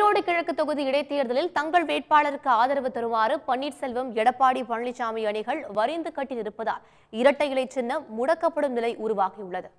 ஈரோடு கிழக்கு தொகுதி இடைத்தேர்தலில் தங்கள் வேட்பாளருக்கு ஆதரவு தருமாறு பன்னீர்செல்வம் எடப்பாடி பழனிசாமி அணிகள் வரிந்து கட்டி நிற்பதால் இரட்டை இலை சின்னம் முடக்கப்படும் நிலை உருவாகியுள்ளது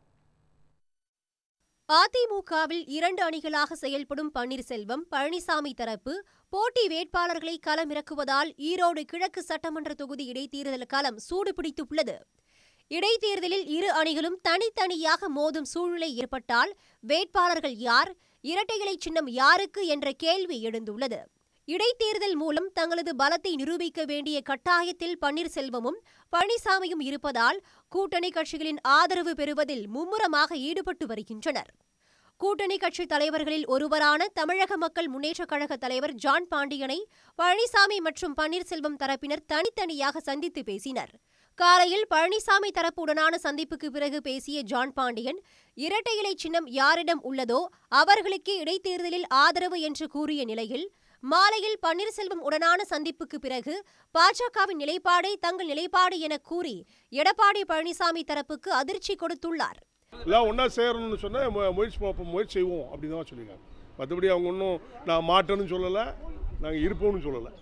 அதிமுகவில் இரண்டு அணிகளாக செயல்படும் பன்னீர்செல்வம் பழனிசாமி தரப்பு போட்டி வேட்பாளர்களை களமிறக்குவதால் ஈரோடு கிழக்கு சட்டமன்ற தொகுதி இடைத்தேர்தல் களம் சூடுபிடித்துள்ளது இடைத்தேர்தலில் இரு அணிகளும் தனித்தனியாக மோதும் சூழ்நிலை ஏற்பட்டால் வேட்பாளர்கள் யார் இரட்டை இலை சின்னம் யாருக்கு என்ற கேள்வி எழுந்துள்ளது இடைத்தேர்தல் மூலம் தங்களது பலத்தை நிரூபிக்க வேண்டிய கட்டாயத்தில் பன்னீர்செல்வமும் பழனிசாமியும் இருப்பதால் கூட்டணி கட்சிகளின் ஆதரவு பெறுவதில் மும்முரமாக ஈடுபட்டு வருகின்றனர் கூட்டணி கட்சி தலைவர்களில் ஒருவரான தமிழக மக்கள் முன்னேற்றக் கழக தலைவர் ஜான் பாண்டியனை பழனிசாமி மற்றும் பன்னீர்செல்வம் தரப்பினர் தனித்தனியாக சந்தித்து பேசினர் காலையில் பழனிசாமி தரப்புடனான சந்திப்புக்கு பிறகு பேசிய ஜான் பாண்டியன் இரட்டை இலை சின்னம் யாரிடம் உள்ளதோ அவர்களுக்கே இடைத்தேர்தலில் ஆதரவு என்று கூறிய நிலையில் மாலையில் பன்னீர்செல்வம் உடனான சந்திப்புக்கு பிறகு பாஜகவின் நிலைப்பாடே தங்கள் நிலைப்பாடு என கூறி எடப்பாடி பழனிசாமி தரப்புக்கு அதிர்ச்சி கொடுத்துள்ளார் எல்லாம் ஒன்றா சேரணும்னு சொன்னால் முயற்சி பார்ப்போம் முயற்சி செய்வோம் அப்படின்னு தான் சொல்லியிருக்காங்க மற்றபடி அவங்க ஒன்றும் நான் மாட்டேன்னு சொல்லலை நாங்கள் இருப்போம்னு சொல்லலை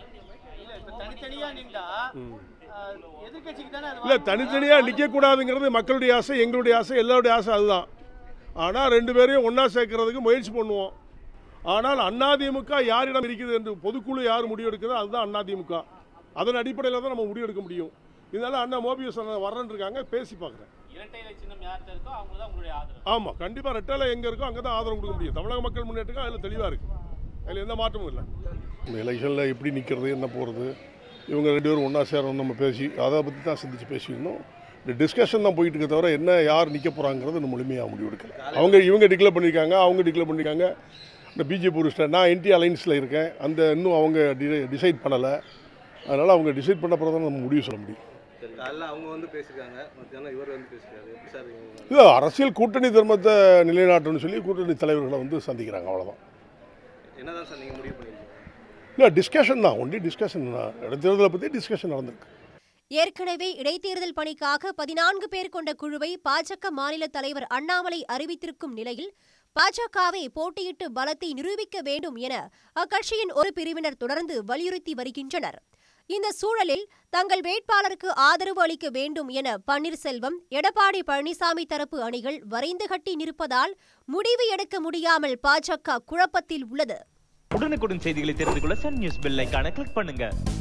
இல்ல இப்ப தனித்தனியா நின்றா அஹ், எதிர்க்கட்சிக்கு தானே அது இல்லை தனித்தனியாக நிற்கக்கூடாதுங்கிறது மக்களுடைய ஆசை எங்களுடைய ஆசை எல்லாருடைய ஆசை அதுதான் ஆனால் ரெண்டு பேரையும் ஒன்றா சேர்க்கறதுக்கு முயற்சி பண்ணுவோம் ஆனால் அதிமுக யாரிடம் இருக்குது என்று பொதுக்குழு யார் முடிவெடுக்குதோ அதுதான் அதிமுக அதன் அடிப்படையில் தான் நம்ம முடிவெடுக்க முடியும் இதனால அண்ணா மோபியஸ் அண்ணா வர்றேன்னு இருக்காங்க பேசி பார்க்குறேன் இரட்டை இலை சின்னம் யார்கிட்ட இருக்கோ அவங்க தான் உங்களுடைய ஆதரவு ஆமாம் கண்டிப்பாக ரெட்டால எங்கே இருக்கோ அங்கே தான் ஆதரவு கொடுக்க முடியும் தமிழக மக்கள் முன்னேற்றத்துக்கு அதில் தெளிவாக இருக்குது அதில் எந்த மாற்றமும் இல்லை இந்த எலெக்ஷனில் எப்படி நிற்கிறது என்ன போகிறது இவங்க ரெண்டு பேரும் ஒன்றா சேரணும் நம்ம பேசி அதை பற்றி தான் சிந்திச்சு பேசிக்கணும் இந்த டிஸ்கஷன் தான் போயிட்டு இருக்க தவிர என்ன யார் நிற்க போகிறாங்கிறது இன்னும் முழுமையாக முடிவெடுக்கல அவங்க இவங்க டிக்ளேர் பண்ணியிருக்காங்க அவங்க டிக்ளேர் பண்ணியிருக்காங்க இந்த பிஜேபி ஒரு ஸ்டா- நான் என்டி அலைன்ஸில் இருக்கேன் அந்த இன்னும் அவங்க டிசைட் பண்ணலை அதனால் அவங்க டிசைட் பண்ண பிறகு தான் நம்ம முடிவு சொல்ல முடியும் சரி, காலைல அவங்க வந்து பேசியிருக்காங்க மத்தியானம் இவர் வந்து பேசியிருக்காரு எப்படி சார் இவங்க இல்லை அரசியல் கூட்டணி தர்மத்தை நிலைநாட்டணும்னு சொல்லி கூட்டணி தலைவர்களை வந்து சந்திக்கிறாங்க அவ்வளோதான் என்னதான் சார் நீங்கள் முடிவு பண்ணியிருக்கீங்க இல்லை டிஸ்கஷன் தான் ஒன்லி டிஸ்கஷன் தான் இடைத்தேர்தலை பற்றி டிஸ்கஷன் நடந்திருக்கு ஏற்கனவே இடைத்தேர்தல் பணிக்காக பதினான்கு பேர் கொண்ட குழுவை பாஜக மாநில தலைவர் அண்ணாமலை அறிவித்திருக்கும் நிலையில் பாஜகவை போட்டியிட்டு பலத்தை நிரூபிக்க வேண்டும் என அக்கட்சியின் ஒரு பிரிவினர் தொடர்ந்து வலியுறுத்தி வருகின்றனர் இந்த சூழலில் தங்கள் வேட்பாளருக்கு ஆதரவு அளிக்க வேண்டும் என பன்னீர்செல்வம் எடப்பாடி பழனிசாமி தரப்பு அணிகள் வரைந்து கட்டி நிற்பதால் முடிவு எடுக்க முடியாமல் பாஜக குழப்பத்தில் உள்ளது உடனுக்குடன் செய்திகளை தெரிந்து கொள்ள சன் நியூஸ் பெல் ஐகானை கிளிக் பண்ணுங்க